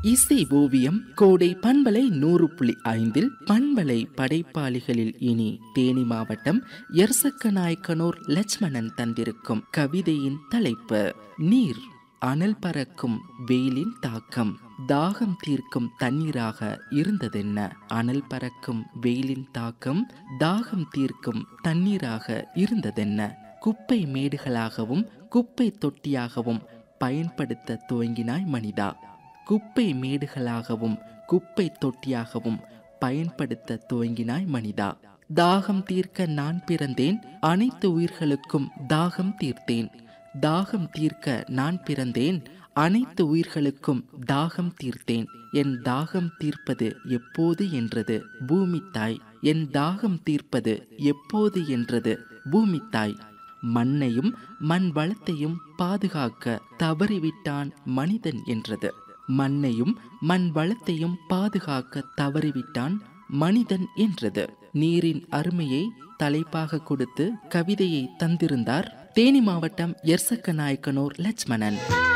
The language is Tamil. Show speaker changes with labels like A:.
A: இசை ஓவியம் கோடை பண்பலை நூறு புள்ளி ஐந்தில் பண்பலை படைப்பாளிகளில் இனி தேனி மாவட்டம் எர்சக்கநாயக்கனூர் லட்சுமணன் தந்திருக்கும் கவிதையின் தலைப்பு நீர் அனல் பறக்கும் வெயிலின் தாக்கம் தாகம் தீர்க்கும் தண்ணீராக இருந்ததென்ன அனல் பறக்கும் வெயிலின் தாக்கம் தாகம் தீர்க்கும் தண்ணீராக இருந்ததென்ன குப்பை மேடுகளாகவும் குப்பை தொட்டியாகவும் பயன்படுத்த துவங்கினாய் மனிதா குப்பை மேடுகளாகவும் குப்பை தொட்டியாகவும் பயன்படுத்த துவங்கினாய் மனிதா தாகம் தீர்க்க நான் பிறந்தேன் அனைத்து உயிர்களுக்கும் தாகம் தீர்த்தேன் தாகம் தீர்க்க நான் பிறந்தேன் அனைத்து உயிர்களுக்கும் தாகம் தீர்த்தேன் என் தாகம் தீர்ப்பது எப்போது என்றது பூமி தாய் என் தாகம் தீர்ப்பது எப்போது என்றது பூமி தாய் மண்ணையும் மண் வளத்தையும் பாதுகாக்க தவறிவிட்டான் மனிதன் என்றது மண்ணையும் மண் வளத்தையும் பாதுகாக்க தவறிவிட்டான் மனிதன் என்றது நீரின் அருமையை தலைப்பாக கொடுத்து கவிதையை தந்திருந்தார் தேனி மாவட்டம் எர்சக்க நாயக்கனூர் லட்சுமணன்